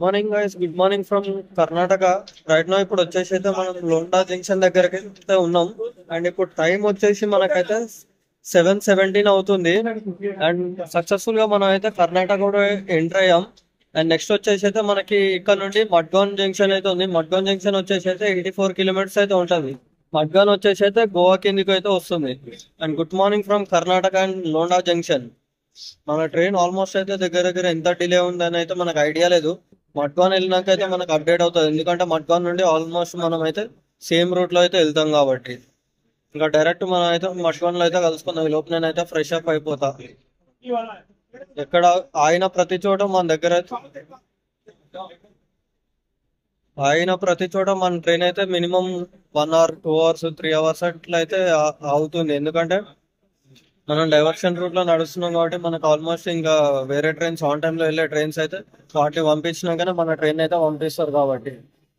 Morning guys good morning from Karnataka right now ఇప్పుడు వచ్చేసి అయితే మనం లోండా జంక్షన్ దగ్గరకి అయితే ఉన్నాం అండ్ ఇప్పుడు టైం వచ్చేసి మనకైతే సెవెన్ సెవెంటీన్ అవుతుంది అండ్ సక్సెస్ఫుల్ గా మనం అయితే కర్ణాటక కూడా ఎంటర్ అయ్యాం అండ్ నెక్స్ట్ వచ్చేసి అయితే మనకి ఇక్కడ నుండి మడ్గాన్ జంక్షన్ అయితే ఉంది మడ్గాన్ జంక్షన్ వచ్చేసి అయితే ఎయిటీ ఫోర్ కిలోమీటర్స్ అయితే ఉంటుంది మడ్గాన్ వచ్చేసి అయితే గోవా కిందికి అయితే వస్తుంది and good morning from Karnataka and Londa junction మన ట్రైన్ ఆల్మోస్ట్ అయితే దగ్గర దగ్గర ఎంత డిలే ఉందని అయితే మనకు ఐడియా లేదు మడ్గాన్ వెళ్ళినాక అయితే మనకు అప్డేట్ అవుతుంది ఎందుకంటే మడ్గాన్ నుండి ఆల్మోస్ట్ మనం అయితే సేమ్ రూట్ లో అయితే వెళ్తాం కాబట్టి ఇంకా డైరెక్ట్ మనం అయితే మడ్గాన్ లో అయితే కలుసుకుందాం ఈ లోపు నేనైతే ఫ్రెష్ అప్ అయిపోతా ఎక్కడ ఆయన ప్రతి చోట మన దగ్గర అయితే ఆయన ప్రతి చోట మన ట్రైన్ అయితే minimum one hour two hours three hours అట్లా అయితే ఆ- అవుతుంది ఎందుకంటే మనం డైవర్షన్ రూట్ లో నడుస్తున్నాం కాబట్టి మనకు ఆల్మోస్ట్ ఇంకా వేరే ట్రైన్స్ ఆన్ టైమ్ లో వెళ్ళే ట్రైన్స్ అయితే వాటిని పంపించినాకనే మన ట్రైన్ అయితే పంపిస్తారు కాబట్టి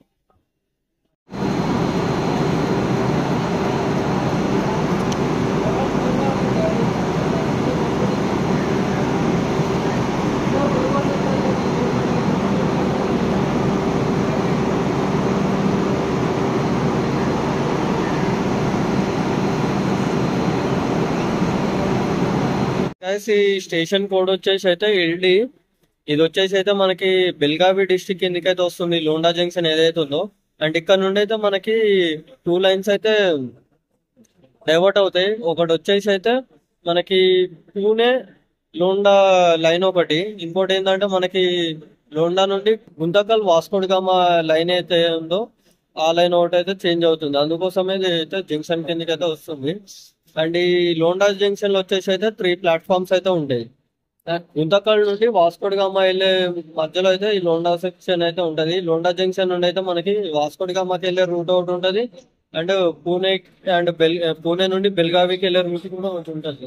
Guys, ఈ స్టేషన్ కోడ్ వచ్చేసి అయితే ఎల్డి ఇది వచ్చేసి అయితే మనకి బెల్గావి డిస్టిక్ కిందకైతే వస్తుంది లోండా జంక్షన్ ఏదైతే ఉందో అండ్ ఇక్కడ నుండి అయితే మనకి టూ లైన్స్ అయితే డైవర్ట్ అవుతాయి ఒకటి వచ్చేసి అయితే మనకి పూణే లోండా లైన్ ఒకటి ఇంకోటి ఏంటంటే మనకి లోండా నుండి గుంతకల్ వాస్కోడిగామా లైన్ అయితే ఉందో ఆ లైన్ ఒకటి అయితే చేంజ్ అవుతుంది అందుకోసమే ఇది అయితే జంక్షన్ కిందకి అయితే వస్తుంది అండ్ ఈ లోండా జంక్షన్ లో వచ్చేసి అయితే త్రీ ప్లాట్ఫామ్స్ అయితే ఉంటాయి గుంతకల్ నుండి వాస్కోడిగామా వెళ్ళే మధ్యలో అయితే ఈ లోండా సెక్షన్ అయితే ఉంటది లోండా జంక్షన్ నుండి అయితే మనకి వాస్కోడిగామాకి వెళ్ళే రూట్ ఒకటి ఉంటది అండ్ పూణే అండ్ బెల్ పూణే నుండి బెల్గావికి వెళ్ళే రూట్ కూడా ఒకటి ఉంటది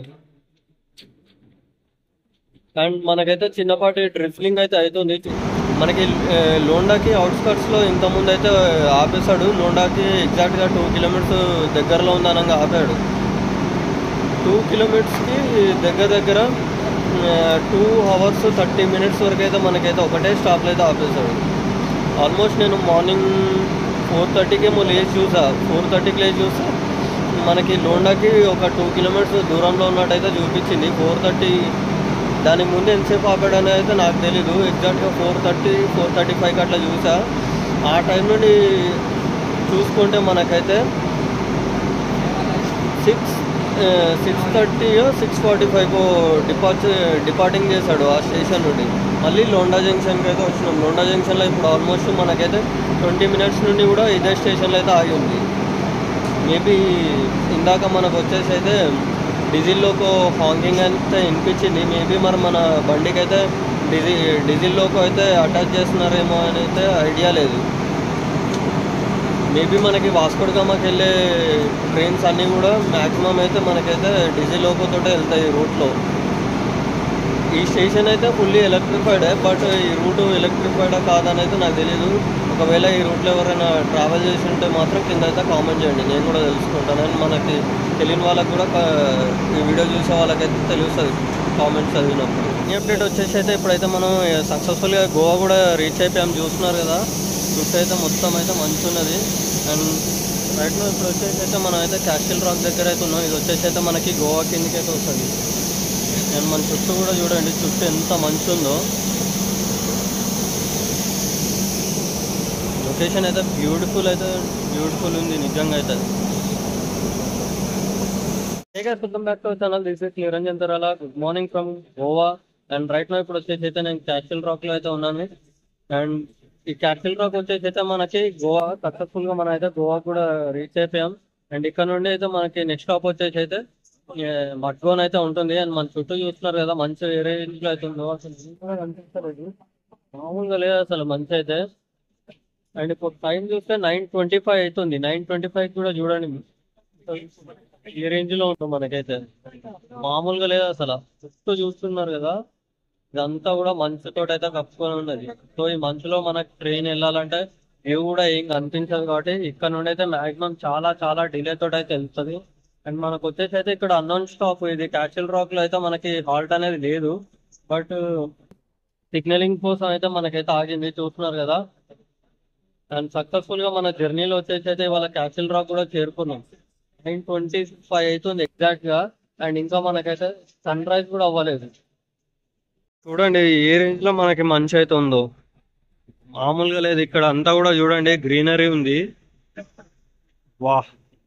అండ్ మనకైతే చిన్నపాటి డ్రిఫ్లింగ్ అయితే అవుతుంది మనకి ఆ, లోండాకి అవుట్స్కర్ట్స్ లో ఇంత ముందు అయితే ఆపేశాడు లోండాకి ఎగ్జాక్ట్ గా టూ కిలోమీటర్స్ దగ్గరలో ఉందనంగా ఆపాడు టూ కిలోమీటర్స్ కి దగ్గర దగ్గర టూ అవర్స్ థర్టీ మినిట్స్ వరకు అయితే మనకైతే ఒకటే స్టాప్ అయితే ఆపేశాడు ఆల్మోస్ట్ నేను మార్నింగ్ ఫోర్ థర్టీకి ఏమో లేచి చూసా ఫోర్ థర్టీకి లేచి చూసా మనకి లోండాకి ఒక టూ కిలోమీటర్స్ దూరంలో ఉన్నట్టయితే చూపించింది ఫోర్ థర్టీ దానికి ముందు ఎంతసేపు ఆపాడు అనేది అయితే నాకు తెలీదు ఎగ్జాక్ట్గా ఫోర్ థర్టీ ఫోర్ థర్టీ ఫైవ్కి అట్లా చూసా ఆ టైం నుండి చూసుకుంటే మనకైతే six six thirty six forty five depart departing చేశాడు ఆ స్టేషన్ నుండి మళ్ళీ లోండా జంక్షన్కి అయితే వచ్చినాం లోండా జంక్షన్లో ఇప్పుడు ఆల్మోస్ట్ మనకైతే ట్వంటీ మినిట్స్ నుండి కూడా ఇదే స్టేషన్లో అయితే ఆగి ఉంది మేబీ ఇందాక మనకు వచ్చేసి అయితే డీజిల్లోకి హాంకింగ్ అయితే వినిపించింది మేబీ మరి మన బండికి అయితే డీజీ డీజిల్లోకి అయితే అటాచ్ చేస్తున్నారేమో అని అయితే ఐడియా లేదు మేబీ మనకి వాస్కోడ్ గామాకి వెళ్ళే ట్రైన్స్ అన్నీ కూడా మ్యాక్సిమం అయితే మనకైతే డీజిల్ లోకోతో వెళ్తాయి రూట్లో ఈ స్టేషన్ అయితే ఫుల్లీ ఎలక్ట్రిఫైడ్ బట్ ఈ రూట్ ఎలక్ట్రిఫైడా కాదని అయితే నాకు తెలియదు ఒకవేళ ఈ రూట్లో ఎవరైనా ట్రావెల్ చేసి ఉంటే మాత్రం కింద అయితే కామెంట్ చేయండి నేను కూడా తెలుసుకుంటాను అండ్ మనకి తెలియని వాళ్ళకి కూడా క- ఈ వీడియో చూసే వాళ్ళకైతే తెలుస్తుంది కామెంట్స్ చదివినప్పుడు ఈ అప్డేట్ వచ్చేసి అయితే ఇప్పుడైతే మనం సక్సెస్ఫుల్గా గోవా కూడా రీచ్ అయిపోయాం చూస్తున్నారు కదా చుట్టూ అయితే మొత్తం అయితే మంచి ఉన్నది అండ్ రైట్ లో ఇప్పుడు వచ్చేసి అయితే మనం అయితే క్యాస్టిల్ రాక్ దగ్గర అయితే ఉన్నాం ఇది వచ్చేసి అయితే మనకి గోవా కిందకి అయితే వస్తుంది అండ్ మన చుట్టూ కూడా చూడండి చుట్టూ ఎంత మంచి ఉందో లొకేషన్ అయితే బ్యూటిఫుల్ అయితే బ్యూటిఫుల్ ఉంది నిజంగా అయితే welcome back to channel this is Niranjan Tarala good morning from Goa and right now ఇప్పుడు వచ్చేసి అయితే నేను క్యాస్టిల్ రాక్ లో అయితే ఉన్నాను అండ్ ఈ క్యాస్టిల్ రాక్ వచ్చేసి అయితే మనకి గోవా సక్సెస్ఫుల్ గా మనం అయితే గోవా కూడా రీచ్ అయిపోయాం అండ్ ఇక్కడ నుండి అయితే మనకి నెక్స్ట్ స్టాప్ వచ్చేసి అయితే మడ్గోన్ అయితే ఉంటుంది అండ్ మన చుట్టూ చూస్తున్నారు కదా మంచి ఏ రేంజ్ లో అయితే ఉందో అసలు ఏం కూడా కనిపించలేదు మామూలుగా లేదు అసలు మంచి అయితే అండ్ ఇప్పుడు టైం చూస్తే నైన్ ట్వంటీ ఫైవ్ అవుతుంది నైన్ ట్వంటీ ఫైవ్ కూడా చూడండి ఈ రేంజ్ లో ఉంటుంది మనకైతే మామూలుగా లేదు అసలు చుట్టూ చూస్తున్నారు కదా ఇదంతా కూడా మంచుతో అయితే కప్పుకొని ఉన్నది సో ఈ మంచులో మనకి ట్రైన్ వెళ్ళాలంటే వ్యూ కూడా ఏం కనిపించదు కాబట్టి ఇక్కడ నుండి అయితే మాక్సిమం చాలా చాలా డిలే తోటి అయితే వెళ్తుంది అండ్ మనకు వచ్చేసి అయితే ఇక్కడ అన్నోన్ స్టాప్ ఇది క్యాచిల్ రాక్ లో అయితే మనకి హాల్ట్ అనేది లేదు బట్ సిగ్నలింగ్ కోసం అయితే మనకైతే ఆగింది చూస్తున్నారు కదా అండ్ సక్సెస్ఫుల్ గా మన జర్నీలో వచ్చేసి అయితే ఇవాళ క్యాసిల్ రాక్ కూడా చేరుకున్నాం నైన్ ట్వంటీ ఫైవ్ అవుతుంది ఎగ్జాక్ట్ గా అండ్ ఇంకా మనకైతే సన్ రైజ్ కూడా అవ్వలేదు చూడండి ఏ రేంజ్ లో మనకి మంచి అయితే ఉందో మామూలుగా లేదు ఇక్కడ అంతా కూడా చూడండి గ్రీనరీ ఉంది వా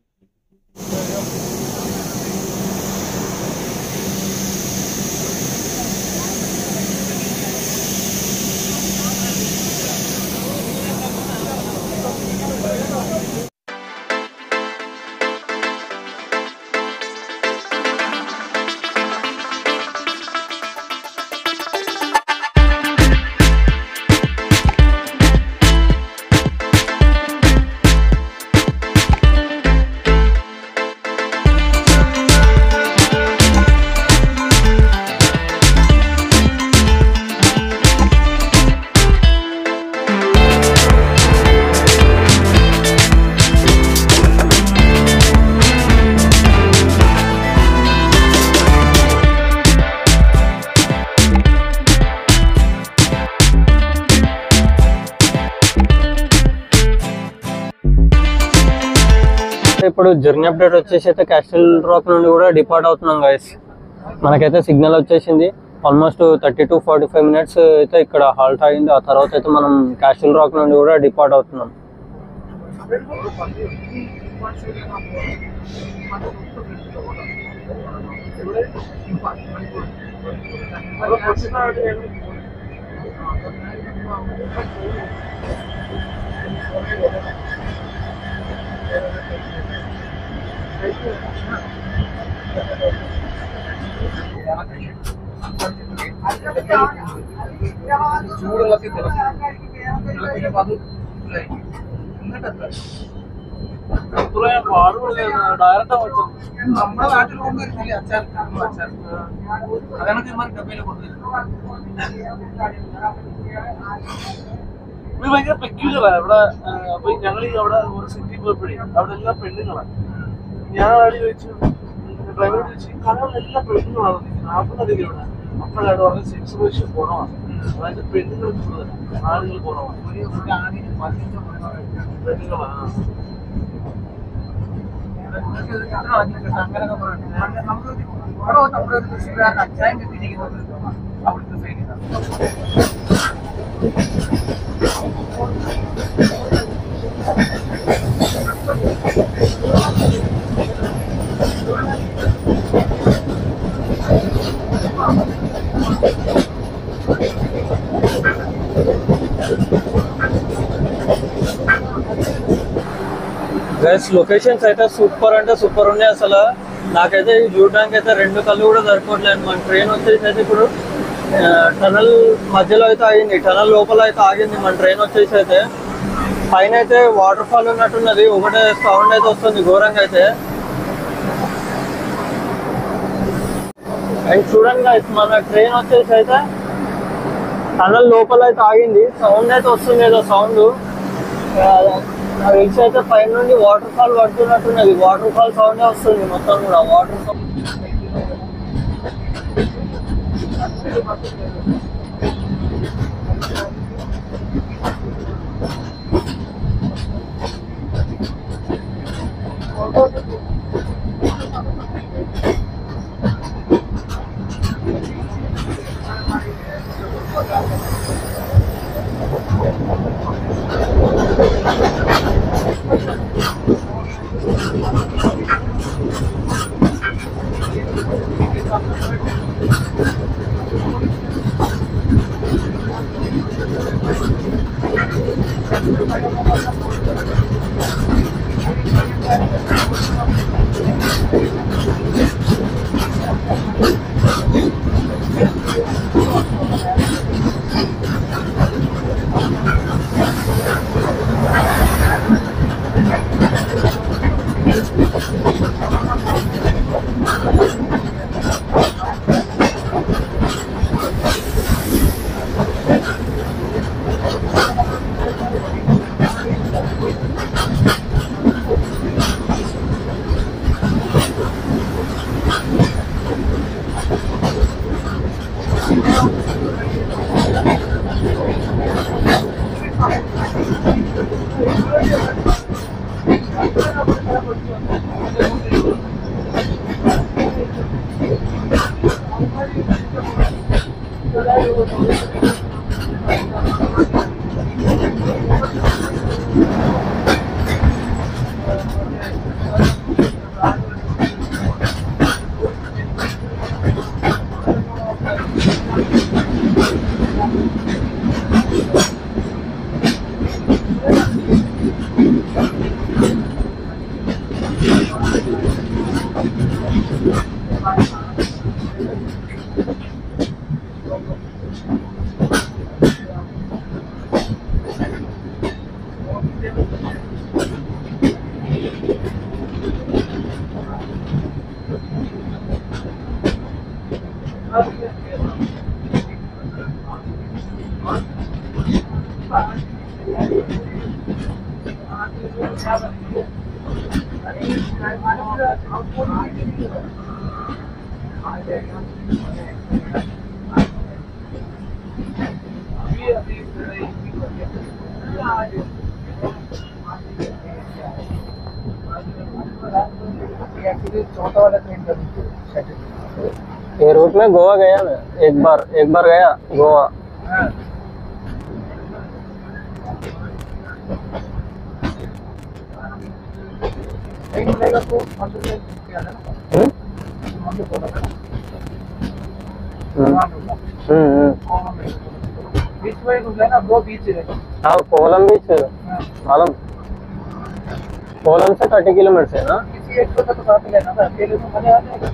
ఇప్పుడు జర్నీ అప్డేట్ వచ్చేసి అయితే క్యాస్టల్ రాక్ నుండి కూడా డిపార్ట్ అవుతున్నాం గైస్ మనకైతే సిగ్నల్ వచ్చేసింది almost thirty to forty five minutes అయితే ఇక్కడ హాల్ట్ అయింది ఆ తర్వాత అయితే మనం క్యాస్టల్ రాక్ నుండి కూడా డిపార్ట్ అవుతున్నాం ഡയറക്റ്റ് വെച്ചത് നമ്മുടെ നാട്ടിൽ കൊണ്ടുവരുന്നില്ല അച്ചാർ അച്ചാർ അതൊക്കെ ഇമാർ ഡബയിൽ കൊണ്ടുവരും ഇത് ഭയങ്കര പെക്യുലറാ ഇവിടെ ആ, അപ്പൊ ഞങ്ങൾ ഈ അവിടെ ഒരു സിറ്റി പോയപ്പോഴേ അവിടെ എല്ലാം പെണ്ണുങ്ങളാണ് ഞാൻ ആടി ചോദിച്ചു ഡ്രൈവറോട് ചോദിച്ചു ഈ കടകളിലെല്ലാം പെണ്ണുങ്ങളാണ് നാൽപ്പതധികം ഇവിടെ അപ്പോഴാണ് പറഞ്ഞ സെക്സ് റേഷ്യോ കുറവാണ് അതായത് പെണ്ണുങ്ങൾ കൂടുതലാണ് ആളുകൾ കുറവാണ് പെണ്ണുങ്ങളാണ് గైస్ లొకేషన్స్ అయితే సూపర్ అంటే సూపర్ ఉన్నాయి అసలు నాకైతే ఇది చూడడానికి అయితే రెండు కళ్ళు కూడా సరిపోవట్లేదు మన ట్రైన్ వచ్చేసి అయితే ఇప్పుడు టనల్ మధ్యలో అయితే ఆగింది టనల్ లోపల అయితే ఆగింది మన ట్రైన్ వచ్చేసి అయితే పైన అయితే వాటర్ ఫాల్ ఉన్నట్టున్నది ఒకటే సౌండ్ అయితే వస్తుంది ఘోరంగా అయితే అండ్ చూడండి guys, మన ట్రైన్ వచ్చేసి అయితే టనల్ లోపల అయితే ఆగింది సౌండ్ అయితే వస్తుంది ఏదో సౌండ్ నాకు తెలిసి అయితే పైన నుండి వాటర్ ఫాల్ పడుతున్నట్టున్నది వాటర్ ఫాల్ సౌండ్ వస్తుంది మొత్తం కూడా వాటర్ సౌండ్ चौथा वाला ट्रेन का सेट ये रूट में गोवा गया मैं एक बार एक बार गया गोवा ट्रेन मिलेगा तो मतलब से क्या है ना हम्म? वहाँ पे बोला था हम्म, वहाँ पे बोला। हम्म, हम्म। बीच में रुक गया ना दो बीच है हाँ कोलम बीच हाँ। मालूम कोलम से थर्टी किलोमीटर है ना किसी एक को तो साथ लेना था अकेले तो मजा आ जाएगा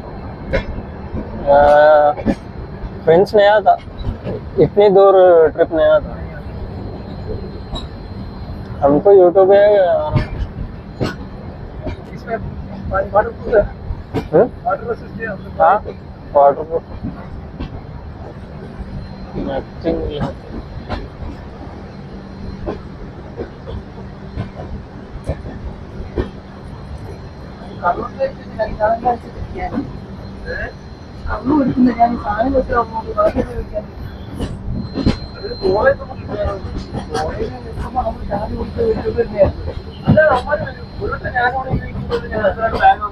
फ्रेंड्स नहीं आया था इतनी दूर ट्रिप नहीं आया था हमको यूट्यूब पे इसमें वाटर प्रूफ है हम्म? वाटर सिस्टम हाँ वाटर प्रूफ नथिंग കണ്ണു എടുക്കുന്ന ഞാൻ സാധനം വെച്ച് അങ്ങോട്ട് ബാക്കി വെക്കാൻ കോളേജ് കോളേജിൽ നിൽക്കുമ്പോൾ നമ്മൾ ചാർജ് കൊടുത്ത് വീട്ടിൽ തന്നെയായിരുന്നു അല്ല നമ്മൾ ഒരു വട്ടം ഞാനോട് ഇരിക്കുമ്പോൾ ഞാൻ എത്ര ബാഗ്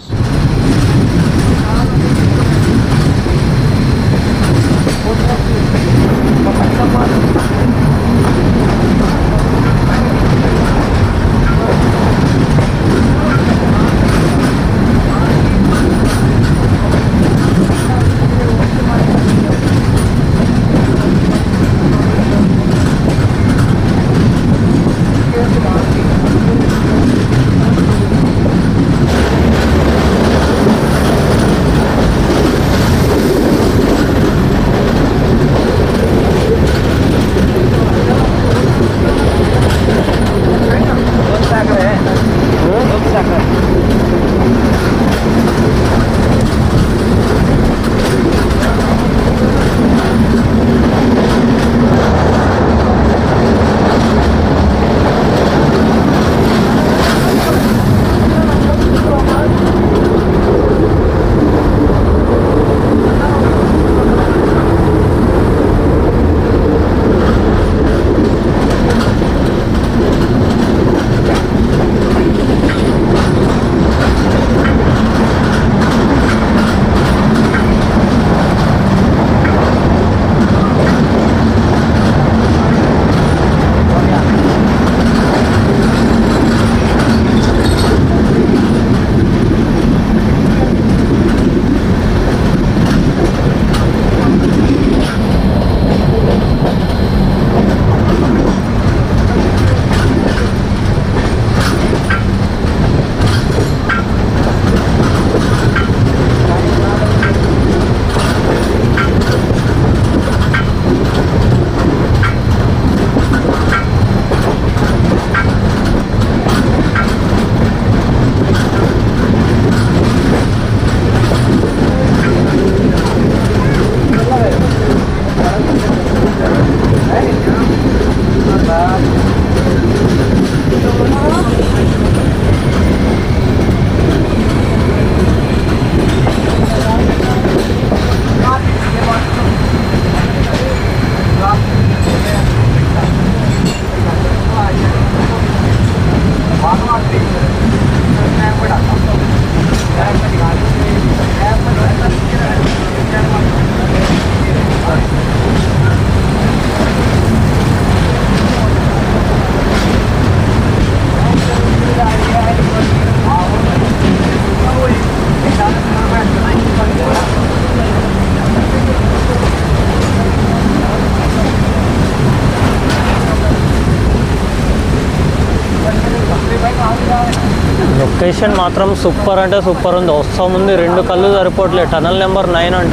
లొకేషన్ మాత్రం సూపర్ అంటే సూపర్ ఉంది వస్తా ముందు రెండు కళ్ళు సరిపోవట్లేదు టనల్ నెంబర్ నైన్ అంట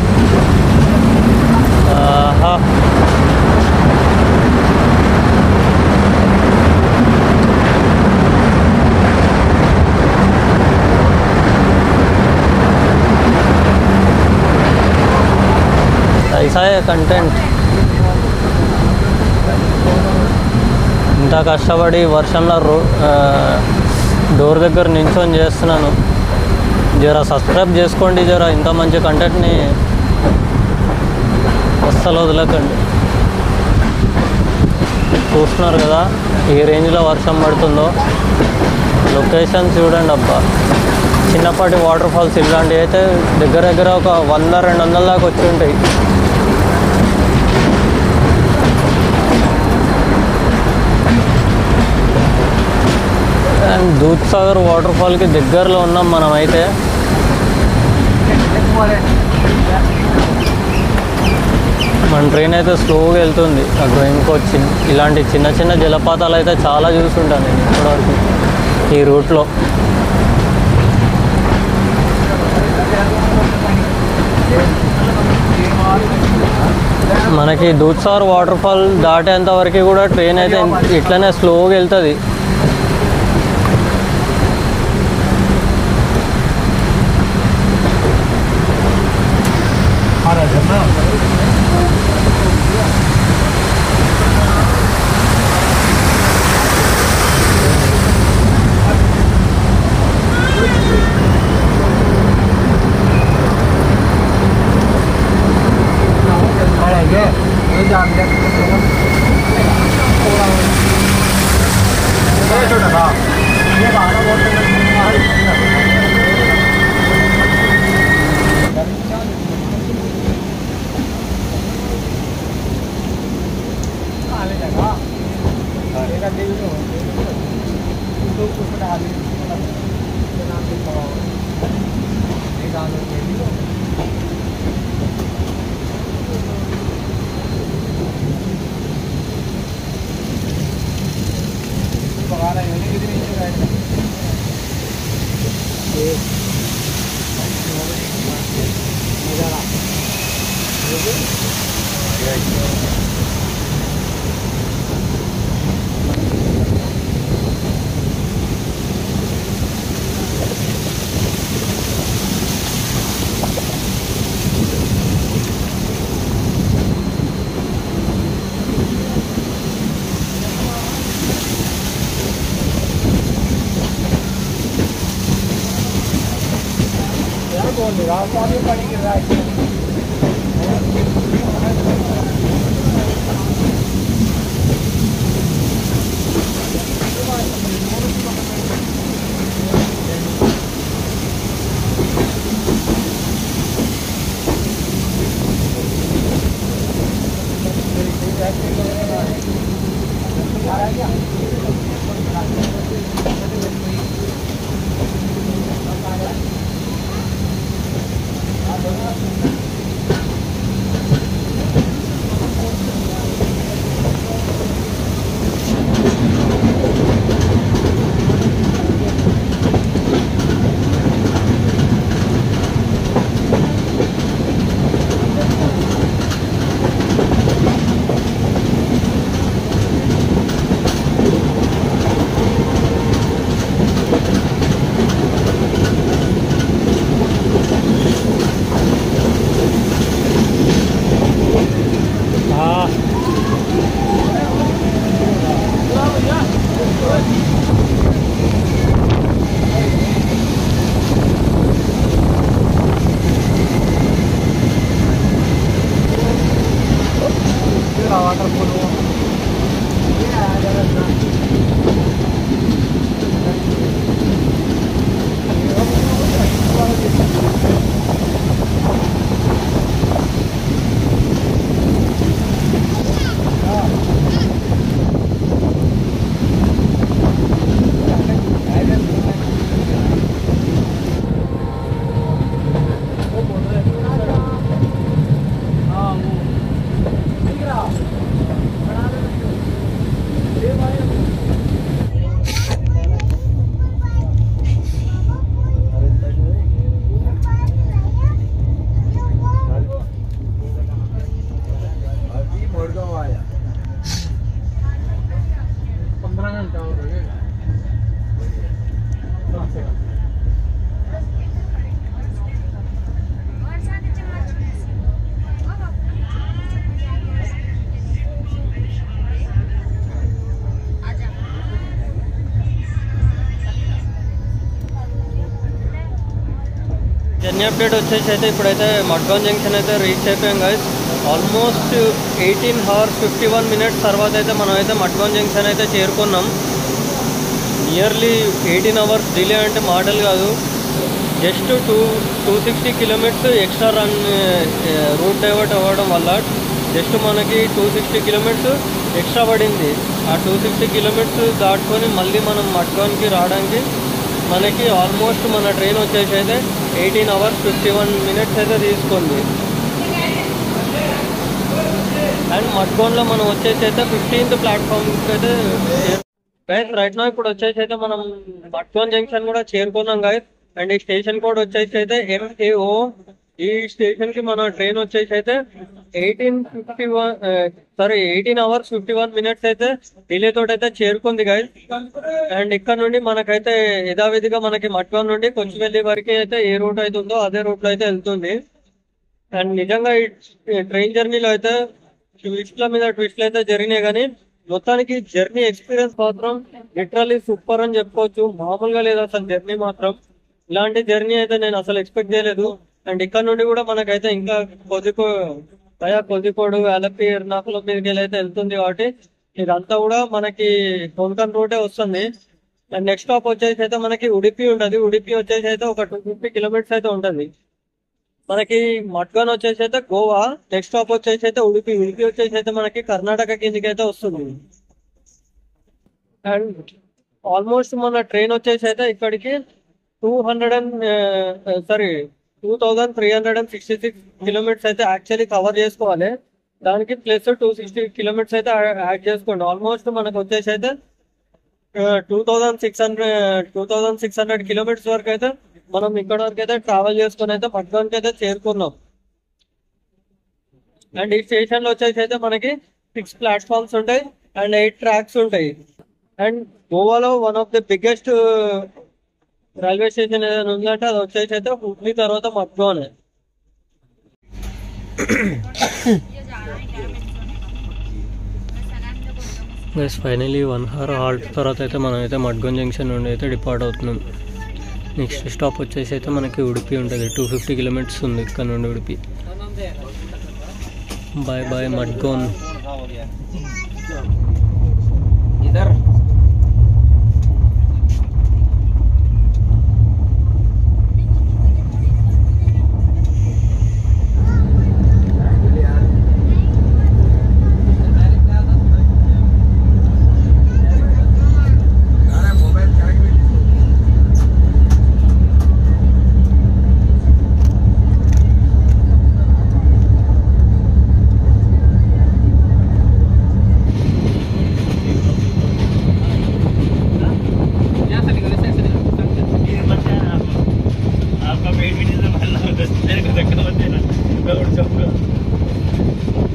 ఆహా. ऐसा है कंटेंट ఇంత కష్టపడి వర్షంలో రో ఆ, డోర్ దగ్గర నించొని చేస్తున్నాను జర సబ్స్క్రైబ్ చేసుకోండి జర ఇంత మంచి కంటెంట్ని అస్సలు వదలకండి చూస్తున్నారు కదా ఏ రేంజ్లో వర్షం పడుతుందో లొకేషన్ చూడండి అబ్బా చిన్నపాటి వాటర్ ఫాల్స్ ఇలాంటివి అయితే దగ్గర దగ్గర ఒక వంద రెండు వందల దాకా వచ్చి ఉంటాయి అండ్ దూద్ సాగర్ వాటర్ ఫాల్కి దగ్గరలో ఉన్నాం మనం అయితే మన ట్రైన్ అయితే స్లోగా వెళ్తుంది అక్కడ ఇంకో చిన్న ఇలాంటి చిన్న చిన్న జలపాతాలు అయితే చాలా చూసుంటాను నేను ఇప్పటివరకు ఈ రూట్లో మనకి దూద్సార్ వాటర్ ఫాల్ దాటేంత వరకు కూడా ట్రైన్ అయితే ఇట్లనే స్లోగా వెళ్తుంది జర్నీ అప్డేట్ వచ్చేసి అయితే ఇప్పుడైతే మడ్గాన్ జంక్షన్ అయితే రీచ్ అయిపోయాం guys almost eighteen hours fifty one minutes తర్వాత అయితే మనం అయితే మడ్గాన్ జంక్షన్ అయితే చేరుకున్నాం నియర్లీ ఎయిటీన్ అవర్స్ డిలే అంటే మాటలు కాదు just two two sixty kilometres extra run route divert అవ్వడం వల్ల జస్ట్ మనకి టూ సిక్స్టీ కిలోమీటర్స్ ఎక్స్ట్రా పడింది ఆ టూ సిక్స్టీ కిలోమీటర్స్ దాటుకొని మళ్ళీ మనం మడ్గాన్కి రావడానికి మనకి ఆల్మోస్ట్ మన ట్రైన్ వచ్చేసి అయితే eighteen hours fifty one minutes అయితే తీసుకుంది అండ్ మడ్గోన్లో మనం వచ్చేసి అయితే ఫిఫ్టీన్త్ ప్లాట్ఫామ్కి అయితే గైస్ రైట్ నా ఇప్పుడు వచ్చేసి అయితే మనం మడ్గోన్ జంక్షన్ కూడా చేరుకున్నాం గైస్ అండ్ ఈ స్టేషన్ కోడ్ వచ్చేసి అయితే ఎంఏఓ ఈ స్టేషన్ కి మన ట్రైన్ వచ్చేసి అయితే eighteen fifty one sorry eighteen hours fifty one minutes అయితే డిలే తోటి అయితే చేరుకుంది గైస్ అండ్ ఇక్కడ నుండి మనకైతే యథావిధిగా మనకి మట్వాన్ నుండి కొంచెం వరకు అయితే ఏ రూట్ అయితే ఉందో అదే రూట్ లో అయితే వెళ్తుంది అండ్ నిజంగా ఈ ట్రైన్ జర్నీలో అయితే ట్విస్ట్ల మీద ట్విస్ట్లు అయితే జరిగినాయి కానీ మొత్తానికి జర్నీ ఎక్స్పీరియన్స్ మాత్రం లిటరల్లీ సూపర్ అని చెప్పుకోవచ్చు మామూలుగా లేదు అసలు జర్నీ మాత్రం ఇలాంటి జర్నీ అయితే నేను అసలు ఎక్స్పెక్ట్ చేయలేదు అండ్ ఇక్కడ నుండి కూడా మనకైతే ఇంకా కొద్దికో దయా కొద్దికోడు అలపి ఎర్నాకుల మీదకి వెళ్ళి అయితే వెళ్తుంది కాబట్టి ఇదంతా కూడా మనకి కొంకన్ రూటే వస్తుంది అండ్ నెక్స్ట్ స్టాప్ వచ్చేసి అయితే మనకి ఉడిపి ఉంటది ఉడిపి వచ్చేసి అయితే ఒక టూ ఫిఫ్టీ కిలోమీటర్స్ అయితే ఉంటది మనకి మట్గాన్ వచ్చేసి అయితే గోవా నెక్స్ట్ స్టాప్ వచ్చేసి అయితే ఉడిపి ఉడిపి వచ్చేసి అయితే మనకి కర్ణాటక కిందకి అయితే వస్తుంది అండ్ ఆల్మోస్ట్ మన ట్రైన్ వచ్చేసి అయితే ఇక్కడికి two hundred and sorry two thousand three hundred and sixty six kilometres అయితే యాక్చువల్లీ కవర్ చేసుకోవాలి దానికి ప్లస్ టూ సిక్స్టీ కిలోమీటర్స్ అయితే యాడ్ చేసుకోండి ఆల్మోస్ట్ మనకు వచ్చేసి అయితే two thousand six hundred two thousand six hundred kilometres వరకు అయితే మనం ఇక్కడ వరకు అయితే ట్రావెల్ చేసుకుని అయితే పట్టణానికి అయితే చేరుకున్నాం అండ్ ఈ స్టేషన్ లో వచ్చేసి అయితే మనకి సిక్స్ ప్లాట్ఫామ్స్ ఉంటాయి అండ్ ఎయిట్ ట్రాక్స్ ఉంటాయి అండ్ గోవాలో one of the biggest railway station ఏదైనా ఉందంటే అది వచ్చేసి అయితే హుబ్లీ తర్వాత మడ్గానే guys finally one hour halt తర్వాత అయితే మనం అయితే మడ్గోన్ జంక్షన్ నుండి అయితే డిపార్ట్ అవుతున్నాం నెక్స్ట్ స్టాప్ వచ్చేసి అయితే మనకి ఉడిపి ఉంటుంది టూ ఫిఫ్టీ కిలోమీటర్స్ ఉంది ఇక్కడ నుండి ఉడిపి బాయ్ బాయ్ మడ్గోన్ इधर आपका पेट भी नहीं संभालना होता मेरे को धक्का मत देना मैं उड़ जाऊंगा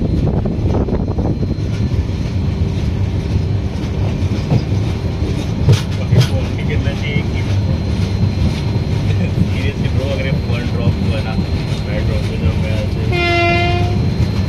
अभी फोन भी गिरना चाहिए कि सीरियसली ब्रो अगर फोन ड्रॉप हुआ ना मैं ड्रॉप हो जाऊंगा ऐसे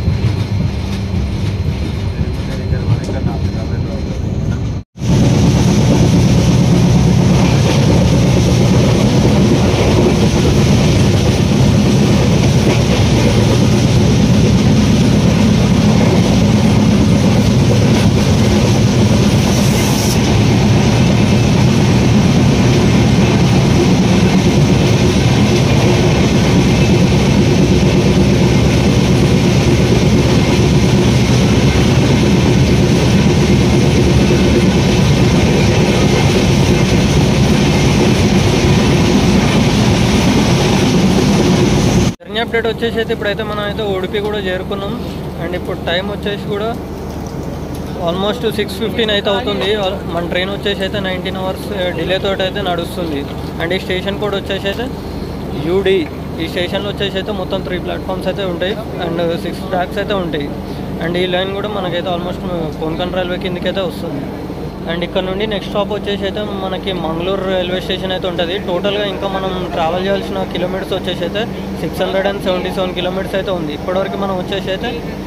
జర్నీ అప్డేట్ వచ్చేసి అయితే ఇప్పుడైతే మనం అయితే ఉడిపి కూడా చేరుకున్నాం అండ్ ఇప్పుడు టైం వచ్చేసి కూడా ఆల్మోస్ట్ సిక్స్ ఫిఫ్టీన్ అయితే అవుతుంది ఆల్- మన ట్రైన్ వచ్చేసి అయితే నైన్టీన్ అవర్స్ డిలే తోటి అయితే నడుస్తుంది అండ్ ఈ స్టేషన్ కూడా వచ్చేసి అయితే యూడి ఈ స్టేషన్లో వచ్చేసి అయితే మొత్తం త్రీ ప్లాట్ఫామ్స్ అయితే ఉంటాయి అండ్ సిక్స్ ట్రాక్స్ అయితే ఉంటాయి అండ్ ఈ లైన్ కూడా మనకైతే ఆల్మోస్ట్ కోన్కన్ రైల్వే కిందకి అయితే వస్తుంది అండ్ ఇక్కడ నుండి నెక్స్ట్ స్టాప్ వచ్చేసి అయితే మనకి మంగళూరు రైల్వే స్టేషన్ అయితే ఉంటుంది టోటల్గా ఇంకా మనం ట్రావెల్ చేయాల్సిన కిలోమీటర్స్ వచ్చేసి అయితే six hundred and seventy seven kilometres అయితే ఉంది ఇప్పటివరకు మనం వచ్చేసి అయితే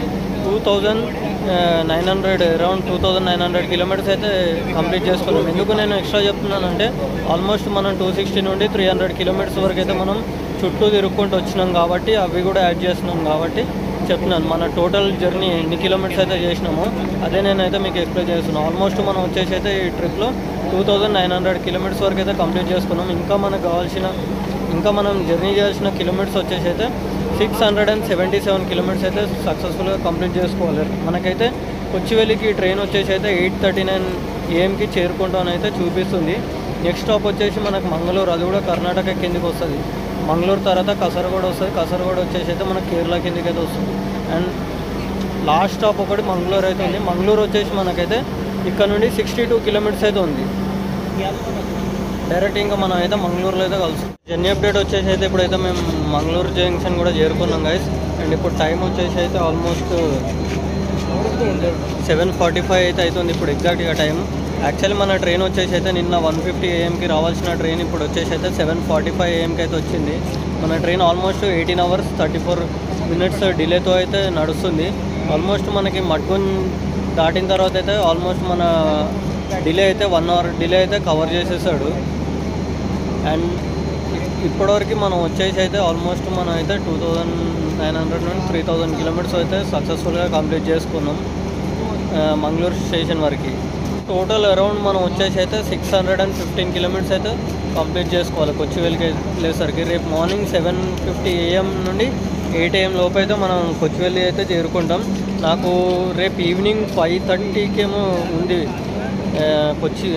two thousand nine hundred around two thousand nine hundred kilometres అయితే కంప్లీట్ చేసుకున్నాం ఎందుకు నేను ఎక్స్ట్రా చెప్తున్నానంటే ఆల్మోస్ట్ మనం టూ సిక్స్టీ నుండి త్రీ హండ్రెడ్ కిలోమీటర్స్ వరకు అయితే మనం చుట్టూ తిరుక్కుంటూ వచ్చినాం కాబట్టి అవి కూడా యాడ్ చేస్తున్నాం కాబట్టి చెప్తున్నాను మన టోటల్ జర్నీ ఎన్ని కిలోమీటర్స్ అయితే చేసినామో అదే నేనైతే మీకు ఎక్స్ప్లెయిన్ చేస్తున్నాను ఆల్మోస్ట్ మనం వచ్చేసి అయితే ఈ ట్రిప్లో two thousand nine hundred kilometres వరకు అయితే కంప్లీట్ చేసుకున్నాం ఇంకా మనకు కావాల్సిన ఇంకా మనం జర్నీ చేయాల్సిన కిలోమీటర్స్ వచ్చేసి అయితే six hundred and seventy seven kilometres అయితే సక్సెస్ఫుల్గా కంప్లీట్ చేసుకోవాలి మనకైతే కొచ్చివెల్లికి ట్రైన్ వచ్చేసి అయితే ఎయిట్ థర్టీ నైన్ ఏఎంకి చేరుకుంటామని అయితే చూపిస్తుంది నెక్స్ట్ స్టాప్ వచ్చేసి మనకు మంగళూరు అది కూడా కర్ణాటక కిందికి వస్తుంది మంగళూరు తర్వాత కసరగూడ వస్తుంది కసరగూడ వచ్చేసి అయితే మనకు కేరళ కిందికి అయితే వస్తుంది అండ్ లాస్ట్ స్టాప్ ఒకటి మంగళూరు అయితే ఉంది మంగళూరు వచ్చేసి మనకైతే ఇక్కడ నుండి సిక్స్టీ టూ కిలోమీటర్స్ అయితే ఉంది డైరెక్ట్ ఇంకా మనం అయితే మంగళూరులో అయితే కలుసు జర్నీ అప్డేట్ వచ్చేసి అయితే ఇప్పుడైతే మేము మంగళూరు జంక్షన్ కూడా చేరుకున్నాం గైస్ అండ్ ఇప్పుడు టైం వచ్చేసి అయితే ఆల్మోస్ట్ సెవెన్ ఫార్టీ ఫైవ్ అయితే అవుతుంది ఇప్పుడు ఎగ్జాక్ట్గా టైం యాక్చువల్లీ మన ట్రైన్ వచ్చేసి అయితే నిన్న వన్ ఫిఫ్టీ ఏఎంకి రావాల్సిన ట్రైన్ ఇప్పుడు వచ్చేసి అయితే సెవెన్ ఫార్టీ ఫైవ్ ఏఎంకి అయితే వచ్చింది మన train almost eighteen hours thirty four minutes డిలేతో అయితే నడుస్తుంది ఆల్మోస్ట్ మనకి మడ్గున్ దాటిన తర్వాత అయితే ఆల్మోస్ట్ మన డిలే అయితే వన్ అవర్ డిలే అయితే కవర్ చేసేసాడు అండ్ ఇప్పటివరకు మనం వచ్చేసి అయితే ఆల్మోస్ట్ మనం అయితే టూ థౌజండ్ నైన్ హండ్రెడ్ నుండి త్రీ థౌజండ్ కిలోమీటర్స్ అయితే సక్సెస్ఫుల్గా కంప్లీట్ చేసుకున్నాం ఆ, మంగళూరు స్టేషన్ వరకు టోటల్ అరౌండ్ మనం వచ్చేసి అయితే six hundred and fifteen kilometres అయితే కంప్లీట్ చేసుకోవాలి కొచ్చివేలికి వెళ్ళేసరికి రేపు మార్నింగ్ సెవెన్ ఫిఫ్టీ ఏఎం నుండి ఎయిట్ ఏఎం లోపు అయితే మనం కొచ్చివెల్లి అయితే చేరుకుంటాం నాకు రేపు ఈవినింగ్ ఫైవ్ థర్టీకేమో ఉంది ఆ, కొచ్చి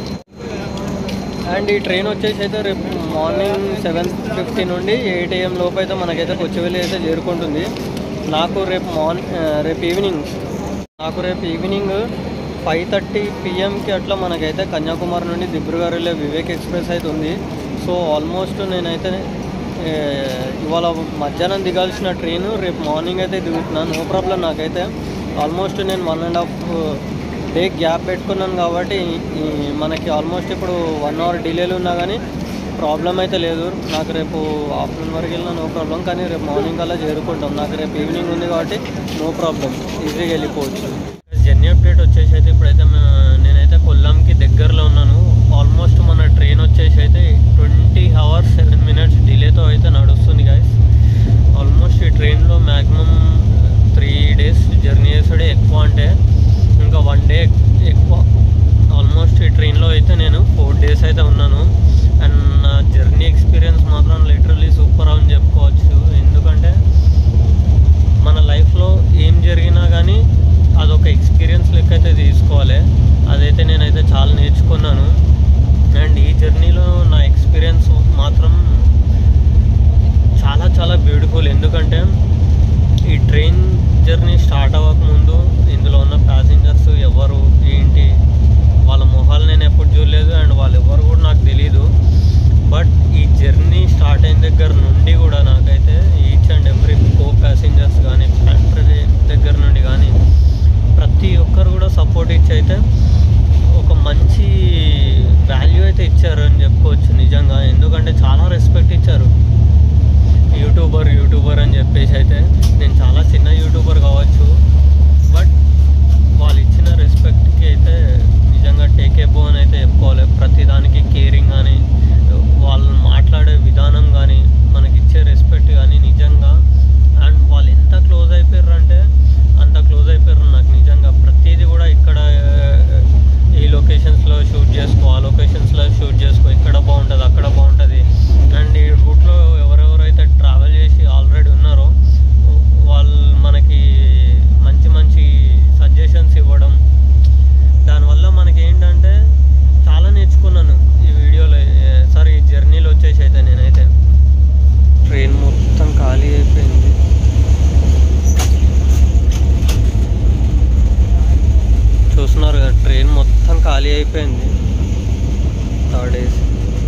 అండ్ ఈ ట్రైన్ వచ్చేసి అయితే రేపు మార్నింగ్ సెవెన్ ఫిఫ్టీ నుండి ఎయిట్ ఏఎం లోపు అయితే మనకైతే కొచ్చివెల్లి అయితే చేరుకుంటుంది నాకు రేపు మార్నింగ్ రేపు ఈవినింగ్ నాకు రేపు ఈవినింగ్ ఫైవ్ థర్టీ పిఎంకి అట్లా మనకైతే కన్యాకుమారి నుండి దిబ్రుగఢ్ వెళ్ళే వివేక్ ఎక్స్ప్రెస్ అయితే ఉంది సో ఆల్మోస్ట్ నేనైతే ఏ, ఇవాళ మధ్యాహ్నం దిగాల్సిన ట్రైన్ రేపు మార్నింగ్ అయితే దిగుతున్నాను నో ప్రాబ్లం నాకైతే ఆల్మోస్ట్ నేను one and half day gap పెట్టుకున్నాను కాబట్టి ఈ మనకి ఆల్మోస్ట్ ఇప్పుడు వన్ అవర్ డిలేలు ఉన్నా కానీ ప్రాబ్లం అయితే లేదు నాకు రేపు ఆఫ్టర్నూన్ వరకు వెళ్ళినా నో ప్రాబ్లం కానీ రేపు మార్నింగ్ అలా చేరుకుంటాం నాకు రేపు ఈవినింగ్ ఉంది కాబట్టి నో ప్రాబ్లం ఈజీగా వెళ్ళిపోవచ్చు జర్నీ అప్డేట్ వచ్చేసి అయితే ఇప్పుడైతే మే- నేనైతే కొల్లంకి దగ్గరలో ఉన్నాను ఆల్మోస్ట్ మన ట్రైన్ వచ్చేసి అయితే ట్వంటీ అవర్స్ సెవెన్ మినిట్స్ డిలేతో అయితే నడుస్తుంది గాయస్ ఆల్మోస్ట్ ఈ ట్రైన్లో మ్యాక్సిమం త్రీ డేస్ జర్నీ చేసాడే ఎక్కువ అంటే ఇంకా వన్ డే ఎక్కువ ఆల్మోస్ట్ ఈ ట్రైన్లో అయితే నేను ఫోర్ డేస్ అయితే ఉన్నాను అండ్ నా జర్నీ ఎక్స్పీరియన్స్ మాత్రం లిటరల్లీ సూపర్ అని చెప్పుకోవచ్చు ఎందుకంటే మన లైఫ్లో ఏం జరిగినా కానీ అదొక ఎక్స్పీరియన్స్ లెక్క అయితే తీసుకోవాలి అదైతే నేనైతే చాలా నేర్చుకున్నాను అండ్ ఈ జర్నీలో నా ఎక్స్పీరియన్స్ మాత్రం చాలా చాలా బ్యూటిఫుల్ ఎందుకంటే ఈ ట్రైన్ జర్నీ స్టార్ట్ అవ్వకముందు ఇందులో ఉన్న ప్యాసింజర్స్ ఎవరు ఏంటి వాళ్ళ మొహాలు నేను ఎప్పుడు చూడలేదు అండ్ వాళ్ళు ఎవరు కూడా నాకు తెలియదు బట్ ఈ జర్నీ స్టార్ట్ అయిన దగ్గర నుండి కూడా నాకైతే each and every co passengers కానీ ఫ్యాక్టరీ దగ్గర నుండి కానీ ప్రతి ఒక్కరు కూడా సపోర్ట్ ఇచ్చి అయితే ఒక మంచి వాల్యూ అయితే ఇచ్చారు అని చెప్పుకోవచ్చు నిజంగా ఎందుకంటే చాలా రెస్పెక్ట్ ఇచ్చారు యూట్యూబర్ యూట్యూబర్ అని చెప్పేసి అయితే నేను చాలా చిన్న యూట్యూబర్ కావచ్చు బట్ వాళ్ళు ఇచ్చిన రెస్పెక్ట్కి అయితే నిజంగా టేక్ ఎబో అని అయితే చెప్పుకోవాలి ప్రతి దానికి కేరింగ్ కానీ వాళ్ళు మాట్లాడే విధానం కానీ మనకి ఇచ్చే రెస్పెక్ట్ కానీ నిజంగా అండ్ వాళ్ళు ఎంత క్లోజ్ అయిపోయారు అంటే అంత క్లోజ్ అయిపోయారు నాకు నిజంగా ప్రతిదీ కూడా ఇక్కడ ఆ, ఈ లొకేషన్స్లో షూట్ చేసుకో ఆ లొకేషన్స్లో షూట్ చేసుకో ఇక్కడ బాగుంటుంది అక్కడ బాగుంటుంది అండ్ ఈ రూట్లో ఎవరెవరైతే ట్రావెల్ చేసి ఆల్రెడీ ఉన్నారో వాళ్ళు మనకి మంచి మంచి సజెషన్స్ ఇవ్వడం దానివల్ల మనకి ఏంటంటే చాలా నేర్చుకున్నాను ఈ వీడియోలో సారీ ఈ జర్నీలో వచ్చేసి అయితే నేనైతే ట్రైన్ మొత్తం ఖాళీ అయిపోయింది చూస్తున్నారు కదా ట్రైన్ మొత్తం ఖాళీ అయిపోయింది థర్డ్ ఏసీ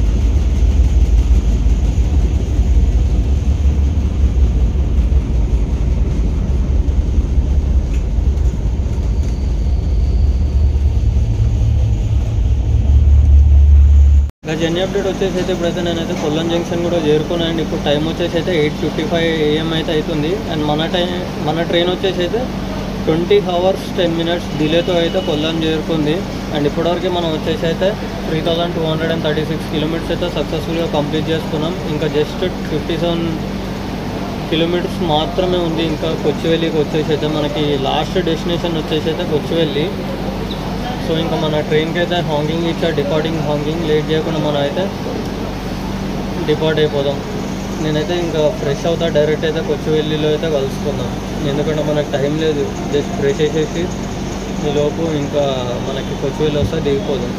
ఇంకా జర్నీ అప్డేట్ వచ్చేసి అయితే ఇప్పుడైతే నేనైతే కొల్లం జంక్షన్ కూడా చేరుకున్నాను అండ్ ఇప్పుడు టైం వచ్చేసి అయితే ఎయిట్ ఫిఫ్టీ ఫైవ్ ఏఎం అయితే అవుతుంది అండ్ మన టైం మన ట్రైన్ వచ్చేసి అయితే ట్వంటీ అవర్స్ టెన్ మినిట్స్ డిలేతో అయితే కొల్లాం చేరుకుంది అండ్ ఇప్పటివరకు మనం వచ్చేసి అయితే three thousand two hundred and thirty six kilometres అయితే సక్సెస్ఫుల్గా కంప్లీట్ చేసుకున్నాం ఇంకా జస్ట్ ఫిఫ్టీ సెవెన్ కిలోమీటర్స్ మాత్రమే ఉంది ఇంకా కొచ్చివెల్లికి వచ్చేసి అయితే మనకి లాస్ట్ డెస్టినేషన్ వచ్చేసి అయితే కొచ్చివెల్లి సో ఇంకా మన ట్రైన్కి అయితే హాంగింగ్ ఇచ్చా డిపార్టింగ్ హాంగింగ్ లేట్ చేయకుండా మనం అయితే డిపార్ట్ అయిపోదాం నేనైతే ఇంకా ఫ్రెష్ అవుతా డైరెక్ట్ అయితే కొచ్చివెల్లిలో అయితే కలుసుకుందాం ఎందుకంటే మనకు టైం లేదు జస్ట్ ఫ్రెష్ చేసేసి ఈ లోపు ఇంకా మనకి కొచ్చివెల్లి వస్తే దిగిపోదాం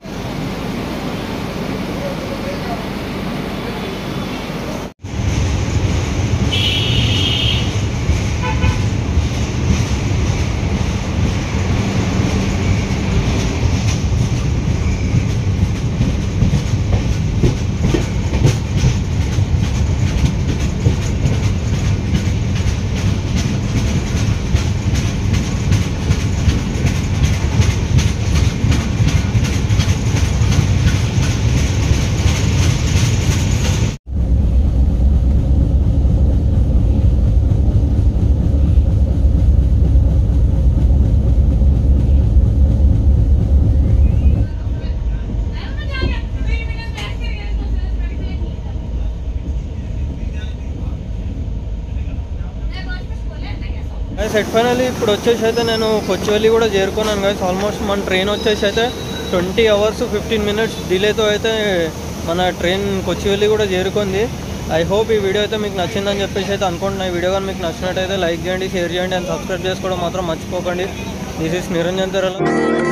సెట్ ఫైనల్ ఇప్పుడు వచ్చేసి అయితే నేను కొచ్చివెల్లి కూడా చేరుకున్నాను గైస్ ఆల్మోస్ట్ మన ట్రైన్ వచ్చేసి అయితే ట్వంటీ అవర్స్ ఫిఫ్టీన్ మినిట్స్ డిలేతో అయితే మన ట్రైన్ కొచ్చివెల్లి కూడా చేరుకుంది ఐ హోప్ ఈ వీడియో అయితే మీకు నచ్చిందని చెప్పేసి అయితే అనుకుంటున్నా ఈ వీడియో కానీ మీకు నచ్చినట్టయితే లైక్ చేయండి షేర్ చేయండి అండ్ సబ్స్క్రైబ్ చేసుకోవడం మాత్రం మర్చిపోకండి దిస్ ఇస్ నిరంజన్ తెరల